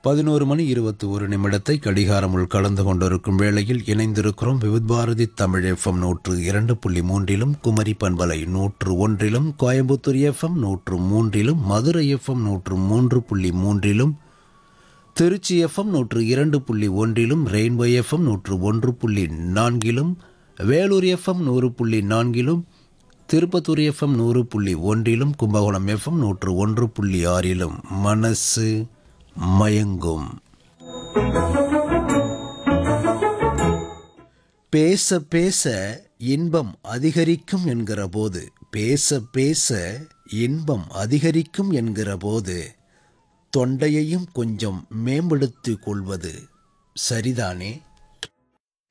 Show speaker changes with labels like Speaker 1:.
Speaker 1: பதினோரு மணி இருபத்தி ஒரு நிமிடத்தை கடிகாரமுள் கலந்து கொண்டிருக்கும் வேளையில் இணைந்திருக்கிறோம் விவித் பாரதி தமிழ் எஃப்எம் நூற்று இரண்டு புள்ளி மூன்றிலும் குமரி பண்பலை நூற்று ஒன்றிலும் கோயம்புத்தூர் எஃப்எம் நூற்று மூன்றிலும் மதுரை எஃப்எம் நூற்று மூன்று புள்ளி மூன்றிலும் திருச்சி எஃப்எம் நூற்று இரண்டு புள்ளி ஒன்றிலும் ரெயின்போ எஃப்எம் நூற்று ஒன்று புள்ளி நான்கிலும் வேலூர் எஃப்எம் நூறு புள்ளி நான்கிலும் திருப்பத்தூர் எஃப்எம் நூறு புள்ளி ஒன்றிலும் கும்பகோணம் எஃப்எம் நூற்று ஒன்று புள்ளி ஆறிலும் மனசு மயங்கும் பேச பேச இன்பம் அதிகரிக்கும் என்கிற போது பேச பேச இன்பம் அதிகரிக்கும் என்கிற போது தொண்டையையும் கொஞ்சம் மேம்படுத்திக் கொள்வது சரிதானே